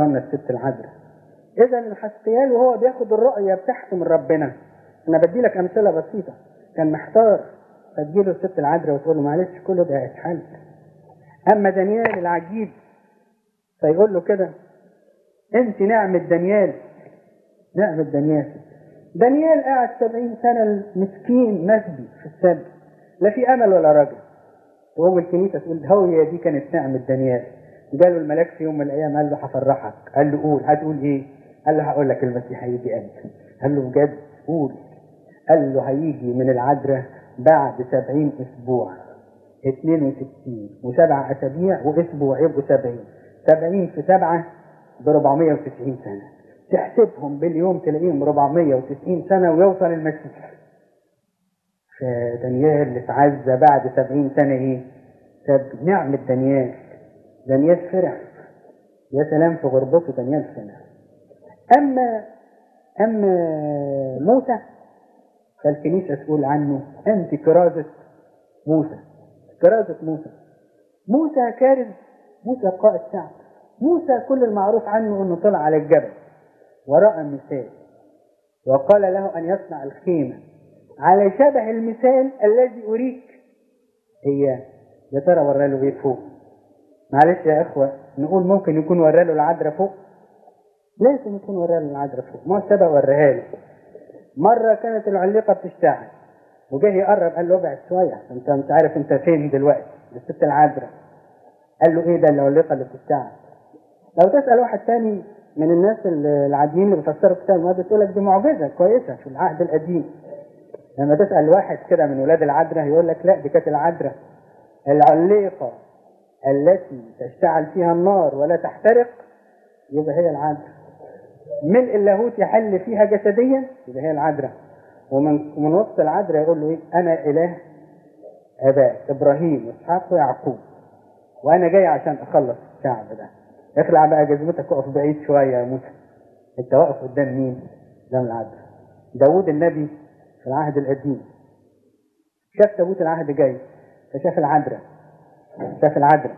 ورتها لنا الست العذراء اذا الحسقيال وهو بياخد الرؤيه بتاعته من ربنا انا بدي لك امثله بسيطه كان محتار فتجيله الست العذراء وتقول له معلش كله ده هيتحل اما دانيال العجيب فيقول له كده انت نعمة دانيال نعمة دانيال دانيال قاعد سبعين سنة المسكين مسبي في السبي لا في امل ولا رجل تقوم الكنيسة تقول هوية دي كانت نعمة دانيال جاله الملاك في يوم من الايام قال له هفرحك قال له قول هتقول ايه قال له هقول لك المسيح هيجي امتى قال له بجد قول قال له هيجي من العذراء بعد سبعين اسبوع اتنين وستين وسبع اسابيع واسبوع يبقوا سبعين سبعين في سبعة بربعمية وتسعين سنة تحسبهم باليوم تلاقيهم ربعمية وتسعين سنة ويوصل المسيح فدانيال اللي اتعزى بعد سبعين سنة ايه سب نعمة دانيال دانيال فرح يا سلام في غربته دانيال فرح اما اما موسى فالكنيسة تقول عنه انت كرازة موسى كرازة موسى موسى كارز موسى قائد شعب موسى كل المعروف عنه انه طلع على الجبل ورأى مثال وقال له ان يصنع الخيمة على شبه المثال الذي اريك هي يا ترى ورى له ايه فوق معلش يا اخوة نقول ممكن يكون ورى له العذراء فوق لازم يكون ورى له العذراء فوق ما سبق وريها له مرة كانت العليقة بتشتغل وجه يقرب قال له ابعد شوية انت مش عارف انت فين دلوقتي الست العذراء قال له ايه ده العليقة اللي بتشتغل لو تسأل واحد تاني من الناس العاديين اللي بيفسروا الكتاب المقدس يقول لك دي معجزة كويسة في العهد القديم لما تسأل واحد كده من ولاد العذراء يقول لك لا دي كانت العذراء العليقة التي تشتعل فيها النار ولا تحترق يبقى هي العذراء ملء اللاهوت يحل فيها جسديا يبقى هي العذراء ومن ومن وسط العذراء يقول له ايه انا اله اباء ابراهيم واسحاق ويعقوب وانا جاي عشان اخلص الشعب ده اخلع بقى جزمتك اقف بعيد شويه يا موسى انت واقف قدام مين؟ قدام العذراء داوود النبي في العهد القديم شاف تابوت العهد جاي فشاف العذراء شاف العذراء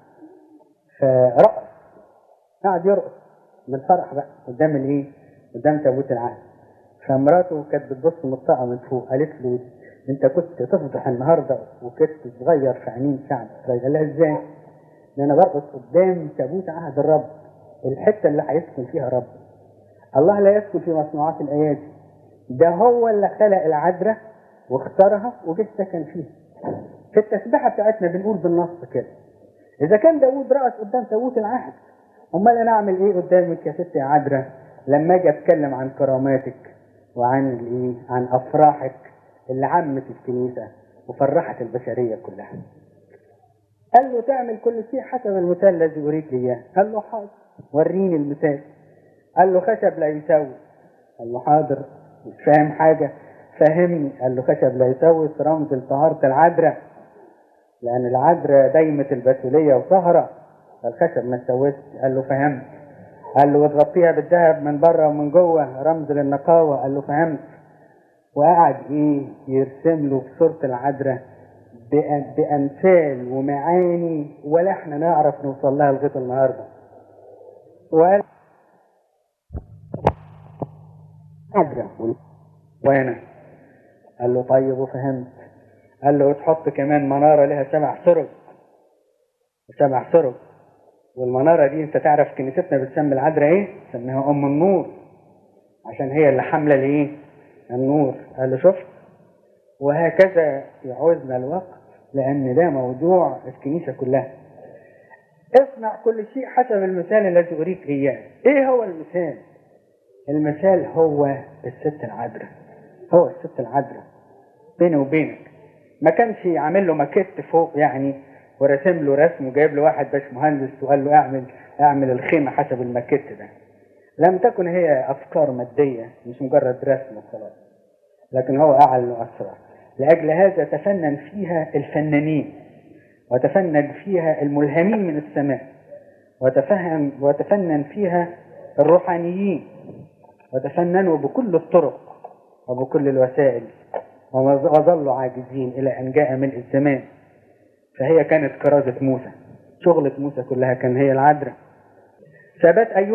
فرقص قعد يرقص من الفرح بقى قدام الايه؟ قدام تابوت العهد فمراته كانت بتبص مطقه من فوق قالت له انت كنت تفضح النهارده وكنت صغير في عينين شعب اسرائيل قال لها ازاي؟ ان انا برقص قدام تابوت عهد الرب الحته اللي هيسكن فيها رب الله لا يسكن في مصنوعات الايادي ده هو اللي خلق العذراء واختارها وجه سكن فيها في التسبيحه بتاعتنا بنقول بالنص كده اذا كان داوود رقص قدام تابوت العهد امال انا اعمل ايه قدامك يا ست يا عذراء لما اجي اتكلم عن كراماتك وعن الايه عن افراحك اللي عمت الكنيسه وفرحت البشريه كلها قال له تعمل كل شيء حسب المثال الذي اريك اياه قال له حاضر وريني المثال قال له خشب لا يسوي قال له حاضر مش فاهم حاجه فهمني قال له خشب لا يسوي رمز لطهاره العذراء لان العذراء دايمه البتوليه وطهره فالخشب ما تسويش قال له فهمت قال له وتغطيها بالذهب من بره ومن جوه رمز للنقاوه قال له فهمت وقعد ايه يرسم له في صوره العذراء بامثال ومعاني ولا احنا نعرف نوصل لها لغايه النهارده وقال عذراء وانا قال له طيب وفهمت قال له وتحط كمان مناره لها سبع سرج سبع سرج والمنارة دي انت تعرف كنيستنا بتسمي العذراء ايه؟ سميها ام النور عشان هي اللي حاملة الايه؟ النور قال له شفت وهكذا يعوزنا الوقت لان ده موضوع الكنيسة كلها اصنع كل شيء حسب المثال الذي اريك اياه ايه هو المثال؟ المثال هو الست العذراء هو الست العذراء بيني وبينك ما كانش عامل له ماكيت فوق يعني ورسم له رسم وجايب له واحد باش مهندس وقال له اعمل اعمل الخيمه حسب الماكيت ده لم تكن هي افكار ماديه مش مجرد رسم وخلاص لكن هو اعلن اسرار لاجل هذا تفنن فيها الفنانين وتفنن فيها الملهمين من السماء وتفهم وتفنن فيها الروحانيين وتفننوا بكل الطرق وبكل الوسائل وظلوا عاجزين الى ان جاء ملء الزمان فهي كانت كرازة موسى شغلة موسى كلها كان هي العذراء ثبات أيوب